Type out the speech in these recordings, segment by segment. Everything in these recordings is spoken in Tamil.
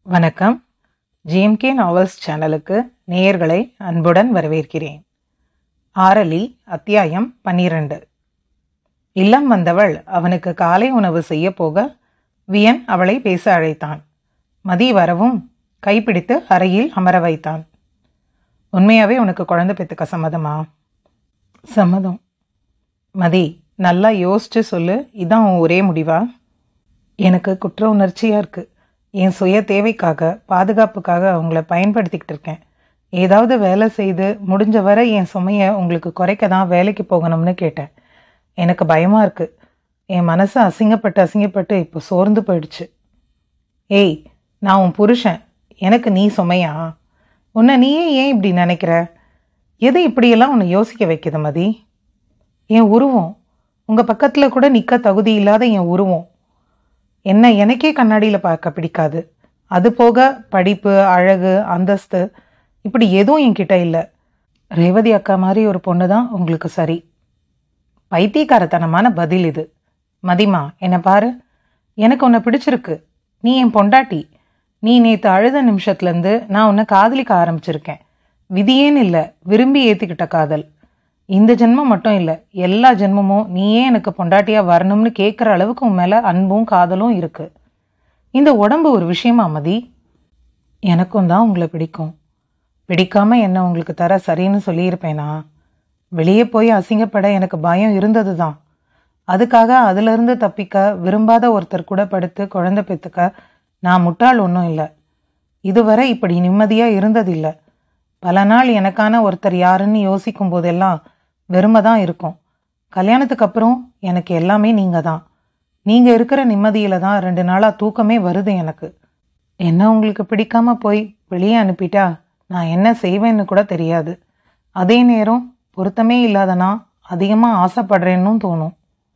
வணக்கம் ஜிஎம்கே நாவல்ஸ் சேனலுக்கு நேயர்களை அன்புடன் வரவேற்கிறேன் ஆரலி அத்தியாயம் பன்னிரண்டு இல்லம் வந்தவள் அவனுக்கு காலை உணவு செய்ய போக வியன் அவளை பேச அழைத்தான் மதி வரவும் கைப்பிடித்து அறையில் அமர வைத்தான் உண்மையாவே உனக்கு குழந்தை பெற்றுக்க சம்மதமா சம்மதம் மதி நல்லா யோசிச்சு சொல்லு இதான் உன் ஒரே முடிவா எனக்கு குற்ற உணர்ச்சியாக இருக்குது என் சுய தேவைக்காக பாதுகாப்புக்காக அவங்கள பயன்படுத்திக்கிட்டு இருக்கேன் ஏதாவது வேலை செய்து முடிஞ்ச வரை என் சுமையை உங்களுக்கு குறைக்க தான் வேலைக்கு போகணும்னு கேட்டேன் எனக்கு பயமாக இருக்குது என் மனசு அசிங்கப்பட்டு அசிங்கப்பட்டு இப்போ சோர்ந்து போயிடுச்சு ஏய் நான் உன் புருஷன் எனக்கு நீ சுமையா உன்னை நீயே ஏன் இப்படி நினைக்கிற எது இப்படியெல்லாம் உன்னை யோசிக்க வைக்குது மதி என் உருவம் உங்கள் பக்கத்தில் கூட நிற்க தகுதி இல்லாத என் உருவம் என்ன எனக்கே கண்ணாடியில் பார்க்க பிடிக்காது அது போக படிப்பு அழகு அந்தஸ்து இப்படி எதுவும் என்கிட்ட இல்லை ரேவதி அக்கா மாதிரி ஒரு பொண்ணு தான் உங்களுக்கு சரி பைத்தியக்காரத்தனமான பதில் இது மதிமா என்னை பாரு எனக்கு உன்னை பிடிச்சிருக்கு நீ என் பொண்டாட்டி நீ நேற்று அழுத நிமிஷத்துலேருந்து நான் உன்னை காதலிக்க ஆரம்பிச்சிருக்கேன் விதியேன்னு இல்லை விரும்பி ஏற்றுக்கிட்ட காதல் இந்த ஜென்மம் மட்டும் இல்லை எல்லா ஜென்மமும் நீயே எனக்கு பொண்டாட்டியாக வரணும்னு கேட்குற அளவுக்கு உன் மேலே அன்பும் காதலும் இருக்குது இந்த உடம்பு ஒரு விஷயமா மதி எனக்கும் தான் உங்களை பிடிக்கும் பிடிக்காம என்ன உங்களுக்கு தர சரின்னு சொல்லியிருப்பேனா வெளியே போய் அசிங்கப்பட எனக்கு பயம் இருந்தது தான் அதுக்காக அதிலிருந்து தப்பிக்க விரும்பாத ஒருத்தர் கூட படுத்து குழந்தை பெற்றுக்க நான் முட்டாள் ஒன்றும் இல்லை இதுவரை இப்படி நிம்மதியாக இருந்ததில்லை பல நாள் எனக்கான ஒருத்தர் யாருன்னு யோசிக்கும் போதெல்லாம் வெறுமை தான் இருக்கும் கல்யாணத்துக்கு அப்புறம் எனக்கு எல்லாமே நீங்கள் தான் நீங்கள் இருக்கிற நிம்மதியில் தான் ரெண்டு நாளாக தூக்கமே வருது எனக்கு என்ன உங்களுக்கு பிடிக்காம போய் வெளியே அனுப்பிட்டா நான் என்ன செய்வேன்னு கூட தெரியாது அதே நேரம் பொருத்தமே இல்லாதனா அதிகமாக ஆசைப்படுறேன்னும் தோணும்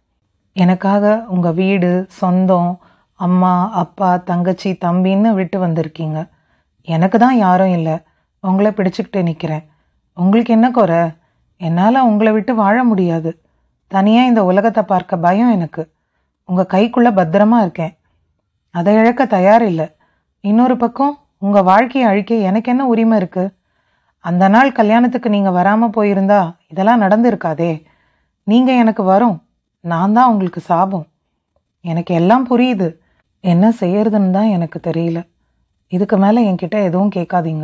எனக்காக உங்கள் வீடு சொந்தம் அம்மா அப்பா தங்கச்சி தம்பின்னு விட்டு வந்திருக்கீங்க எனக்கு தான் யாரும் இல்லை உங்களை பிடிச்சிக்கிட்டு நிற்கிறேன் உங்களுக்கு என்ன குறை என்னால் உங்களை விட்டு வாழ முடியாது தனியாக இந்த உலகத்தை பார்க்க பயம் எனக்கு உங்கள் கைக்குள்ளே பத்திரமா இருக்கேன் அதை இழக்க தயார் இல்லை இன்னொரு பக்கம் உங்கள் வாழ்க்கையை அழிக்க எனக்கு என்ன உரிமை இருக்குது அந்த நாள் கல்யாணத்துக்கு நீங்கள் வராமல் போயிருந்தா இதெல்லாம் நடந்திருக்காதே நீங்கள் எனக்கு வரும் நான் தான் உங்களுக்கு சாபம் எனக்கு எல்லாம் புரியுது என்ன செய்யறதுன்னு தான் எனக்கு தெரியல இதுக்கு மேலே என்கிட்ட எதுவும் கேட்காதீங்க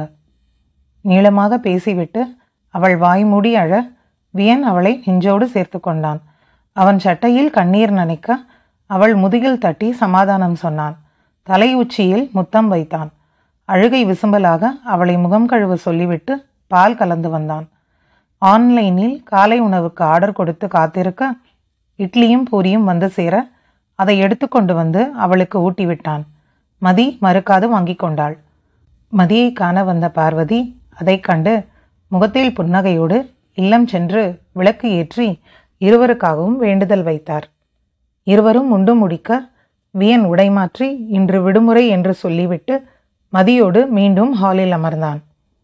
நீளமாக பேசிவிட்டு அவள் வாய் மூடி அழ வியன் அவளை நெஞ்சோடு சேர்த்து கொண்டான் அவன் சட்டையில் கண்ணீர் நனைக்க அவள் முதுகில் தட்டி சமாதானம் சொன்னான் தலை உச்சியில் முத்தம் வைத்தான் அழுகை விசும்பலாக அவளை முகம் கழுவ சொல்லிவிட்டு பால் கலந்து வந்தான் ஆன்லைனில் காலை உணவுக்கு ஆர்டர் கொடுத்து காத்திருக்க இட்லியும் பூரியும் வந்து சேர அதை எடுத்துக்கொண்டு வந்து அவளுக்கு ஊட்டிவிட்டான் மதி மறுக்காது வாங்கிக் கொண்டாள் மதியை காண வந்த பார்வதி அதைக் கண்டு முகத்தில் புன்னகையோடு இல்லம் சென்று விளக்கு ஏற்றி இருவருக்காகவும் வேண்டுதல் வைத்தார் இருவரும் உண்டு முடிக்க வியன் உடை மாற்றி இன்று விடுமுறை என்று சொல்லிவிட்டு மதியோடு மீண்டும் ஹாலில் அமர்ந்தான்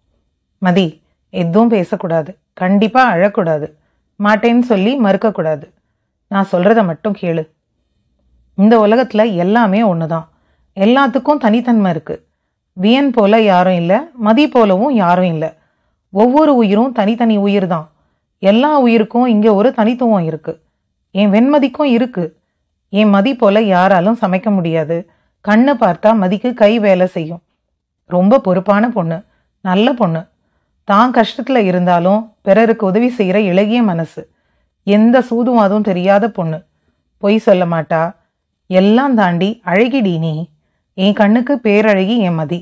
மதி எதுவும் பேசக்கூடாது கண்டிப்பாக அழக்கூடாது மாட்டேன்னு சொல்லி மறுக்கக்கூடாது நான் சொல்கிறத மட்டும் கேளு இந்த உலகத்தில் எல்லாமே ஒன்று தான் எல்லாத்துக்கும் தனித்தன்மை இருக்குது வியன் போல யாரும் இல்லை மதி போலவும் யாரும் இல்லை ஒவ்வொரு உயிரும் தனித்தனி உயிர் தான் எல்லா உயிருக்கும் இங்கே ஒரு தனித்துவம் இருக்குது என் வெண்மதிக்கும் இருக்குது என் மதி போல யாராலும் சமைக்க முடியாது கண்ணு பார்த்தா மதிக்கு கை வேலை செய்யும் ரொம்ப பொறுப்பான பொண்ணு நல்ல பொண்ணு தான் கஷ்டத்தில் இருந்தாலும் பிறருக்கு உதவி செய்கிற இளகிய மனசு எந்த சூதும் அதுவும் தெரியாத பொண்ணு பொய் சொல்ல மாட்டா எல்லாம் தாண்டி அழகிடி நீ என் கண்ணுக்கு பேரழகி என் மதி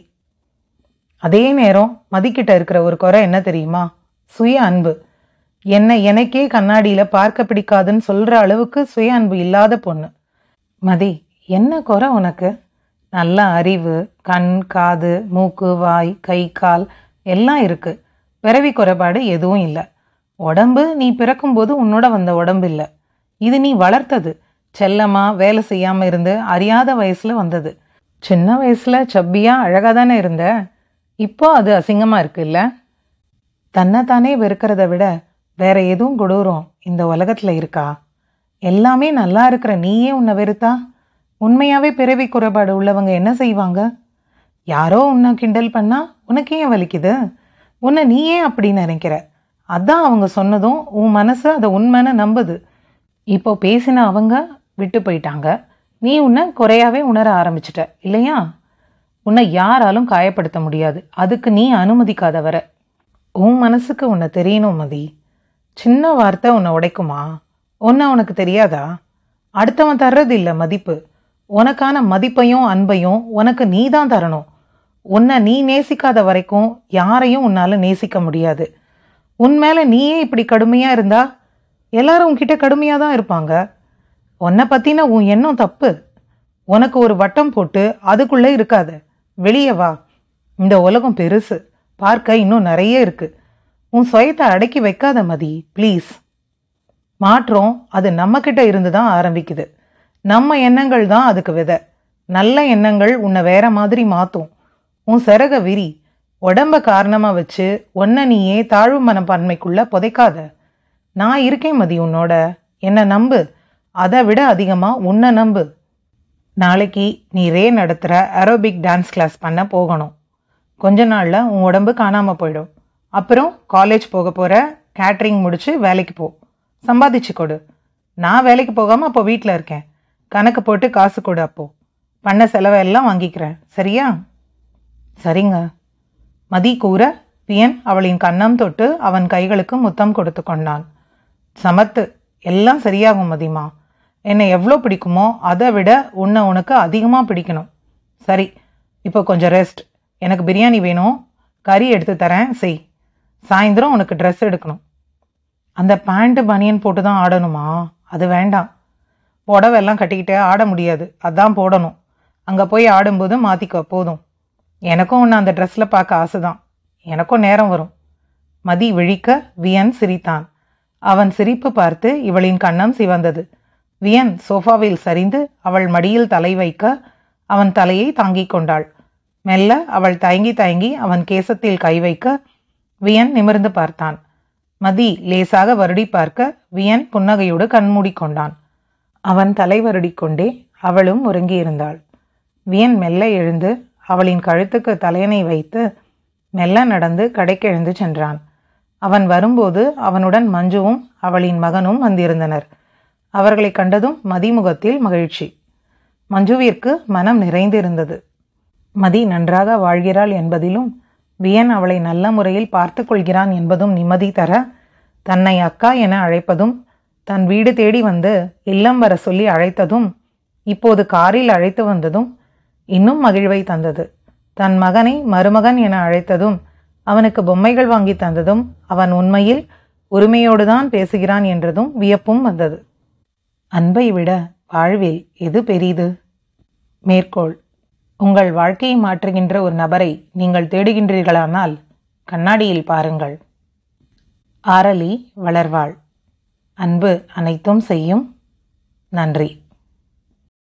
அதே நேரம் மதிக்கிட்ட இருக்கிற ஒரு குறை என்ன தெரியுமா சுய அன்பு என்னை எனக்கே கண்ணாடியில் பார்க்க பிடிக்காதுன்னு சொல்கிற அளவுக்கு சுய அன்பு இல்லாத பொண்ணு மதி என்ன குறை உனக்கு நல்ல அறிவு கண் காது மூக்கு வாய் கை கால் எல்லாம் இருக்கு பிறவி குறைபாடு எதுவும் இல்லை உடம்பு நீ பிறக்கும்போது உன்னோட வந்த உடம்பு இல்லை இது நீ வளர்த்தது செல்லமா வேலை செய்யாமல் இருந்து அறியாத வயசில் வந்தது சின்ன வயசில் சப்பியாக அழகாக தானே இருந்த இப்போ அது அசிங்கமாக இருக்குல்ல தன்னைத்தானே வெறுக்கிறத விட வேற எதுவும் கொடூரம் இந்த உலகத்தில் இருக்கா எல்லாமே நல்லா இருக்கிற நீயே உன்னை வெறுத்தா உண்மையாகவே பிறவி குறைபாடு உள்ளவங்க என்ன செய்வாங்க யாரோ உன்னை கிண்டல் பண்ணா உனக்கு ஏன் வலிக்குது உன்னை நீ ஏன் அப்படி நினைக்கிற அதான் அவங்க சொன்னதும் உன் மனசு அதை உண்மைன்னு நம்புது இப்போ பேசின அவங்க விட்டு போயிட்டாங்க நீ உன்னை குறையாவே உணர ஆரம்பிச்சிட்ட இல்லையா உன்னை யாராலும் காயப்படுத்த முடியாது அதுக்கு நீ அனுமதிக்காத வர உன் மனசுக்கு உன்னை தெரியணும் மதி சின்ன வார்த்தை உன்னை உடைக்குமா உன்னை உனக்கு தெரியாதா அடுத்தவன் தர்றது இல்லை மதிப்பு உனக்கான மதிப்பையும் அன்பையும் உனக்கு நீ தான் தரணும் உன்னை நீ நேசிக்காத வரைக்கும் யாரையும் உன்னால நேசிக்க முடியாது உன் மேல நீயே இப்படி கடுமையா இருந்தா எல்லாரும் உன்கிட்ட கடுமையா தான் இருப்பாங்க உன்னை பத்தின உன் எண்ணம் தப்பு உனக்கு ஒரு வட்டம் போட்டு அதுக்குள்ள இருக்காத வெளியே வா இந்த உலகம் பெருசு பார்க்க இன்னும் நிறைய இருக்கு உன் சுயத்தை அடக்கி வைக்காத மதி ப்ளீஸ் மாற்றம் அது நம்ம கிட்ட இருந்து தான் ஆரம்பிக்குது நம்ம எண்ணங்கள் தான் அதுக்கு விதை நல்ல எண்ணங்கள் உன்னை வேற மாதிரி மாற்றும் உன் சிறக விரி உடம்ப காரணமா வச்சு உன்னை நீயே தாழ்வு மனப்பான்மைக்குள்ள புதைக்காத நான் இருக்கேன் மதி உன்னோட என்னை நம்பு அதை விட அதிகமா உன்னை நம்பு நாளைக்கு நீ ரே நடத்துகிற அரோபிக் டான்ஸ் கிளாஸ் பண்ண போகணும் கொஞ்ச நாளில் உன் உடம்பு காணாமல் போயிடும் அப்புறம் காலேஜ் போக போகிற கேட்ரிங் முடிச்சு வேலைக்கு போ சம்பாதிச்சு கொடு நான் வேலைக்கு போகாமல் அப்போ வீட்டில் இருக்கேன் கணக்கு போட்டு காசு கொடு அப்போ பண்ண செலவை எல்லாம் வாங்கிக்கிறேன் சரியா சரிங்க மதி கூற பியன் அவளின் கன்னம் தொட்டு அவன் கைகளுக்கு முத்தம் கொடுத்து கொண்டான் சமத்து எல்லாம் சரியாகும் மதிமா என்னை எவ்வளோ பிடிக்குமோ அதை விட உன்னை உனக்கு அதிகமாக பிடிக்கணும் சரி இப்போ கொஞ்சம் ரெஸ்ட் எனக்கு பிரியாணி வேணும் கறி எடுத்து தரேன் செய் சாயந்தரம் உனக்கு ட்ரெஸ் எடுக்கணும் அந்த பேண்ட்டு பனியன் போட்டு தான் ஆடணுமா அது வேண்டாம் புடவை எல்லாம் கட்டிக்கிட்டே ஆட முடியாது அதான் போடணும் அங்கே போய் ஆடும்போது மாற்றிக்கோ போதும் எனக்கும் உன்னை அந்த ட்ரெஸ்ஸில் பார்க்க ஆசை தான் எனக்கும் நேரம் வரும் மதி விழிக்க வியன் சிரித்தான் அவன் சிரிப்பு பார்த்து இவளின் கண்ணம் சிவந்தது வியன் சோஃபாவில் சரிந்து அவள் மடியில் தலை வைக்க அவன் தலையை தாங்கிக் கொண்டாள் மெல்ல அவள் தயங்கி தயங்கி அவன் கேசத்தில் கை வைக்க வியன் நிமிர்ந்து பார்த்தான் மதி லேசாக வருடி பார்க்க வியன் புன்னகையோடு கண்மூடிக் கொண்டான் அவன் தலை வருடிக்கொண்டே அவளும் உறங்கியிருந்தாள் வியன் மெல்ல எழுந்து அவளின் கழுத்துக்கு தலையணை வைத்து மெல்ல நடந்து கடைக்கு எழுந்து சென்றான் அவன் வரும்போது அவனுடன் மஞ்சுவும் அவளின் மகனும் வந்திருந்தனர் அவர்களை கண்டதும் மதிமுகத்தில் மகிழ்ச்சி மஞ்சுவிற்கு மனம் நிறைந்திருந்தது மதி நன்றாக வாழ்கிறாள் என்பதிலும் வியன் அவளை நல்ல முறையில் பார்த்து கொள்கிறான் என்பதும் நிம்மதி தர தன்னை அக்கா என அழைப்பதும் தன் வீடு தேடி வந்து இல்லம் வர சொல்லி அழைத்ததும் இப்போது காரில் அழைத்து வந்ததும் இன்னும் மகிழ்வை தந்தது தன் மகனை மருமகன் என அழைத்ததும் அவனுக்கு பொம்மைகள் வாங்கி தந்ததும் அவன் உண்மையில் உரிமையோடுதான் பேசுகிறான் என்றதும் வியப்பும் வந்தது அன்பை விட வாழ்வில் எது பெரிது மேற்கோள் உங்கள் வாழ்க்கையை மாற்றுகின்ற ஒரு நபரை நீங்கள் தேடுகின்றீர்களானால் கண்ணாடியில் பாருங்கள் ஆரலி வளர்வாள் அன்பு அனைத்தும் செய்யும் நன்றி